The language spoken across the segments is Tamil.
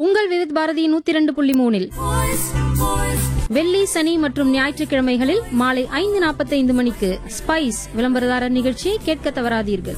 உங்கள் விவித் பாரதி நூத்தி இரண்டு புள்ளி மூணில் வெள்ளி சனி மற்றும் ஞாயிற்றுக்கிழமைகளில் மாலை ஐந்து நாற்பத்தைந்து மணிக்கு ஸ்பைஸ் விளம்பரதாரர் நிகழ்ச்சியை கேட்க தவறாதீர்கள்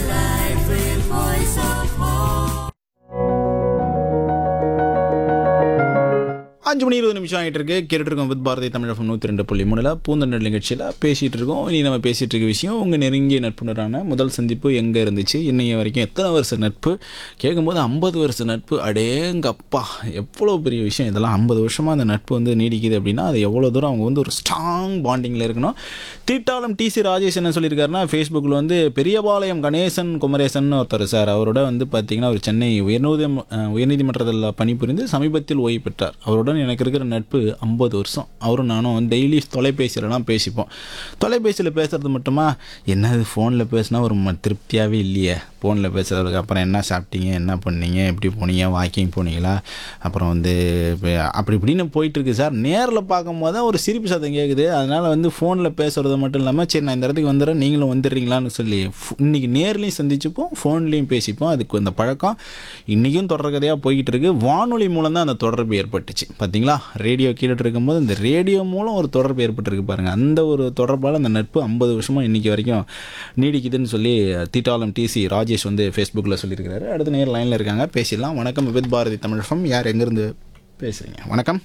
அஞ்சு மணி இருபது நிமிஷம் ஆகிட்டு இருக்கு கேட்டுட்டு இருக்கோம் வித் பாரதி தமிழகம் நூற்றி ரெண்டு புள்ளி மூணில் பூந்தண்டல் நிகழ்ச்சியில் பேசிகிட்டு இருக்கோம் இனி நம்ம பேசிகிட்டு இருக்க விஷயம் உங்கள் நெருங்கிய நட்புணரான முதல் சந்திப்பு எங்கே இருந்துச்சு இன்னைய வரைக்கும் எத்தனை வருஷ நட்பு கேட்கும்போது ஐம்பது வருஷ நட்பு அடேங்கப்பா எவ்வளோ பெரிய விஷயம் இதெல்லாம் ஐம்பது வருஷமாக அந்த நட்பு வந்து நீடிக்குது அப்படின்னா அது எவ்வளோ தூரம் அவங்க வந்து ஒரு ஸ்ட்ராங் பாண்டிங்கில் இருக்கணும் தீட்டாளம் டிசி ராஜேஷ் என்ன சொல்லியிருக்காருன்னா ஃபேஸ்புக்கில் வந்து பெரியபாளையம் கணேசன் குமரேசன் ஒருத்தர் சார் அவரோட வந்து பார்த்தீங்கன்னா அவர் சென்னை உயர்நீதி உயர்நீதிமன்றத்தில் பணிபுரிந்து சமீபத்தில் ஓய்வு பெற்றார் அவருடன் எனக்கு இருக்கிற நட்பு ஐம்பது வருஷம் அவரும் நானும் டெய்லி தொலைபேசியிலலாம் பேசிப்போம் தொலைபேசியில் பேசுறது மட்டுமா என்னது ஃபோனில் பேசினா ஒரு ம திருப்தியாகவே இல்லையே ஃபோனில் பேசுறதுக்கு அப்புறம் என்ன சாப்பிட்டீங்க என்ன பண்ணீங்க எப்படி போனீங்க வாக்கிங் போனீங்களா அப்புறம் வந்து இப்ப அப்படி இப்படின்னு போயிட்டுருக்கு சார் நேரில் பார்க்கும்போது தான் ஒரு சிரிப்பு சத்தம் கேட்குது அதனால் வந்து ஃபோனில் பேசுகிறது மட்டும் இல்லாமல் சரி நான் இந்த இடத்துக்கு வந்துடுறேன் நீங்களும் வந்துடுறீங்களான்னு சொல்லி ஃபு- இன்னைக்கு நேர்லையும் சந்திச்சுப்போம் ஃபோன்லேயும் பேசிப்போம் அதுக்கு அந்த பழக்கம் இன்றைக்கும் தொடர்கதையாக போய்கிட்டு இருக்கு வானொலி மூலம் தான் அந்த தொடர்பு ஏற்பட்டுச்சு பார்த்தீங்களா ரேடியோ கேட்டுட்டு இருக்கும்போது இந்த ரேடியோ மூலம் ஒரு தொடர்பு ஏற்பட்டிருக்கு பாருங்கள் அந்த ஒரு தொடர்பால் அந்த நட்பு ஐம்பது வருஷமாக இன்றைக்கி வரைக்கும் நீடிக்குதுன்னு சொல்லி தீட்டாளம் டிசி ராஜேஷ் வந்து ஃபேஸ்புக்கில் சொல்லியிருக்கிறாரு அடுத்த நேரம் லைனில் இருக்காங்க பேசிடலாம் வணக்கம் வித் பாரதி தமிழகம் யார் எங்கேருந்து பேசுகிறீங்க வணக்கம்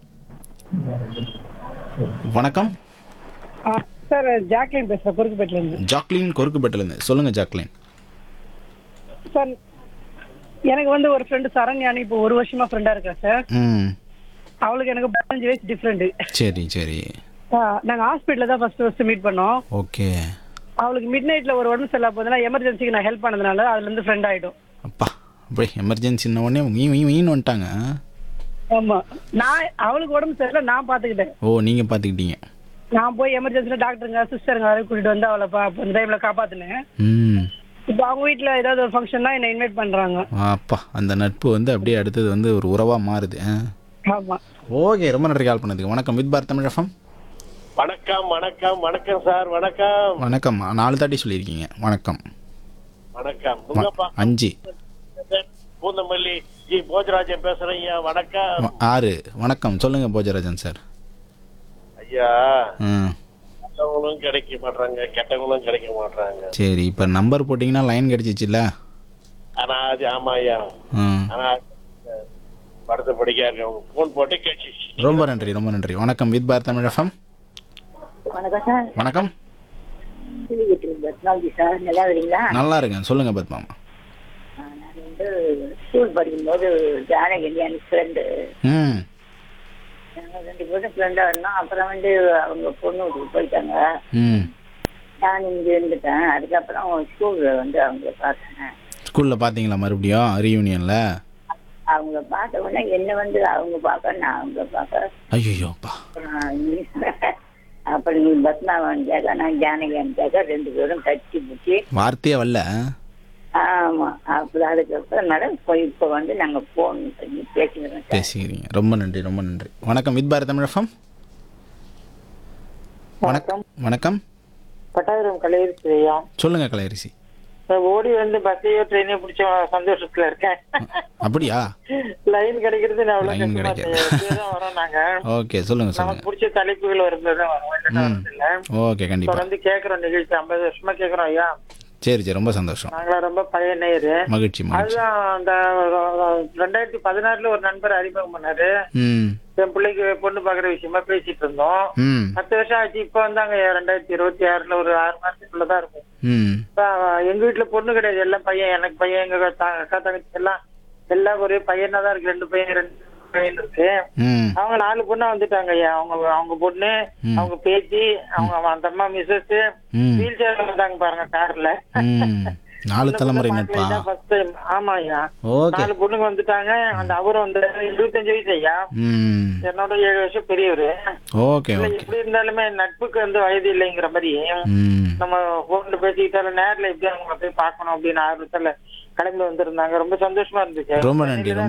வணக்கம் ஆ, சார் ஜாக்லின் பேசுறேன் குறுக்குப்பேட்டில இருந்து ஜாக்லின் கொருக்குப்பேட்டிலேருந்து சொல்லுங்கள் ஜாக்லின் சார் எனக்கு வந்து ஒரு ஃப்ரெண்டு சரண்யானு இப்போ ஒரு வருஷமா ஃப்ரெண்டா இருக்கா சார் ம் அவளுக்கு எனக்கு பதினஞ்சு வயசு டிஃப்ரெண்ட் சரி சரி நாங்க ஹாஸ்பிட்டல்ல தான் ஃபர்ஸ்ட் ஃபர்ஸ்ட் மீட் பண்ணோம் ஓகே அவளுக்கு மிட் நைட்ல ஒரு உடம்பு சரியில்லை போதுனா எமர்ஜென்சிக்கு நான் ஹெல்ப் பண்ணதுனால அதுல இருந்து ஃப்ரெண்ட் ஆயிடும் அப்பா அப்படியே எமர்ஜென்சின்ன உடனே வீ வீ வீன்னு வந்துட்டாங்க ஆமா நான் அவளுக்கு உடம்பு சரியில்லை நான் பாத்துக்கிட்டேன் ஓ நீங்கள் பார்த்துக்கிட்டீங்க நான் போய் எமர்ஜென்சில டாக்டருங்க சிஸ்டருங்க வரை கூட்டிட்டு வந்து அவளை பா- அந்த டைம்ல காப்பாத்தினேன் ம் இப்போ அவங்க வீட்ல ஏதாவது ஒரு ஃபங்க்ஷன்னா என்னை இன்வைட் பண்றாங்க அப்பா அந்த நட்பு வந்து அப்படியே அடுத்தது வந்து ஒரு உறவாக மாறுது ஆ. ஆமா ஓகே ரொம்ப நன்றி கால் பண்ணதுக்கு வணக்கம் வித் பாரத் தமிழகம் வணக்கம் வணக்கம் வணக்கம் சார் வணக்கம் வணக்கம் நாலு தாட்டி சொல்லியிருக்கீங்க வணக்கம் வணக்கம் வ- உங்கப்பா அஞ்சு பூந்தமல்லி ஜி போஜராஜன் பேசுறேன் ஐயா வணக்கம் வ- ஆறு வணக்கம் சொல்லுங்கள் போஜராஜன் சார் ஐயா ம் நல்லவங்களும் கிடைக்க மாட்டாங்க கெட்டவங்களும் கிடைக்க மாட்டாங்க சரி இப்போ நம்பர் போட்டிங்கன்னா லைன் கிடச்சிச்சில்ல ஆனா அது ஆமா ஐயா ம் ஆனா அஹ், படத்தை படிக்க இருக்கவங்க போன் போட்டு கேட்டு ரொம்ப நன்றி ரொம்ப நன்றி வணக்கம் வித் பாரத் தமிழகம் வணக்கம் சார் வணக்கம் சிலிகிட்டு பத்மாவதி சார் நல்லா இருக்கீங்களா நல்லா இருக்கேன் சொல்லுங்கள் பத்மாமா ஆ, நான் வந்து ஸ்கூல் படிக்கும்போது ஜானகி என் ஃப்ரெண்டு ம் நாங்கள் ரெண்டு பேரும் ஃப்ரெண்டாக இருந்தோம் அப்புறம் வந்து அவங்க பொண்ணு வீட்டுக்கு போயிட்டாங்க ம் நான் இங்கே இருந்துட்டேன் அதுக்கப்புறம் ஸ்கூலில் வந்து அவங்கள பார்த்தேன் ஸ்கூலில் பார்த்தீங்களா மறுபடியும் ரீயூனியனில் அவங்கள பார்த்த உடனே என்ன வந்து அவங்க பார்க்க நான் அவங்கள பார்க்க ஐயோப்பா அப்புறம் நீ- அப்புறம் நீ பத்மாவன் கேட்க நான் ஜானகியான்னு கேட்க ரெண்டு பேரும் கட்டி பிடிச்சி வார்த்தையே வரல ஆமா அப்புறம் அதுக்கப்புறம் மேடம் இப்போ இப்போ வந்து நாங்கள் ஃபோன் பண்ணி பேசிக்கிறோம் சார் பேசிக்கிறீங்க ரொம்ப நன்றி ரொம்ப நன்றி வணக்கம் வித் பாரத் தமிழகம் வணக்கம் வணக்கம் பட்டாயிரம் கலையரிசியா சொல்லுங்க கலையரிசி ஓடி வந்து பஸ்ஸையோ ட்ரெயினையோ பிடிச்ச சந்தோஷத்துல இருக்கேன் அப்படியா லைன் கிடைக்கிறது நான் அவ்வளவு Line கஷ்டமா கிடைக்காது. இருக்கு. எப்படியோதான் வரோம் நாங்க ஓகே சொல்லுங்க நமக்கு சொல்லுங்க பிடிச்ச தலைப்புகள் வரும்போது வரோம் இல்லைன்னா ம். வரதில்ல. ஓகே கண்டிப்பா தொடர்ந்து கேக்குறோம் நிகழ்ச்சி ஐம்பது வருஷமா கேக்குறோம் ஐயா சரி சரி ரொம்ப சந்தோஷம் நாங்களாம் ரொம்ப பழைய நேயரு மகிழ்ச்சி மகிழ்ச்சி அதுதான் அந்த ரெண்டாயிரத்தி பதினாறுல ஒரு நண்பர் அறிமுகம் பண்ணாரு ம் என் பிள்ளைக்கு பொண்ணு பாக்குற விஷயமா பேசிட்டு இருந்தோம் ம் பத்து வருஷம் ஆச்சு இப்ப வந்தாங்க ரெண்டாயிரத்தி இருபத்தி ஆறுல ஒரு ஆறு மாசத்துக்குள்ளதான் இருக்கும் ம் இப்ப எங்க வீட்டுல பொண்ணு கிடையாது எல்லாம் பையன் எனக்கு பையன் எங்க த- அக்கா தங்கச்சி எல்லாம் எல்லாம் ஒரே பையனா தான் இருக்கு ரெண்டு பையன் ரெண்டு பையன் இருக்கு ம் அவங்க நாலு பொண்ணா வந்துட்டாங்க ஐயா அவங்க அவங்க பொண்ணு அவங்க பேத்தி அவங்க அந்த அம்மா மிஸ்ஸஸ் ம் வீல் சேர்ல வந்தாங்க பாருங்க கார்ல ம் நாலு தலைமுறை நட்பா ஃபர்ஸ்ட் டைம் ஆமா ஐயா ஓகே நாலு பொண்ணுங்க வந்துட்டாங்க அந்த அவரும் வந்து இருபத்தஞ்சு வயசு ஐயா ம் என்னோட ஏழு வருஷம் பெரியவரு ஓகே இல்ல, ஓகே எப்படி இருந்தாலுமே நட்புக்கு வந்து வயது இல்லைங்கிற மாதிரி ம் நம்ம போன்ல பேசிக்கிட்டாலும் நேர்ல எப்படி அவங்கள போய் பார்க்கணும் அப்படின்னு ஆர்வத்துல கிளம்பி வந்திருந்தாங்க ரொம்ப சந்தோஷமா இருந்துச்சு ரொம்ப நன்றி ரொம்ப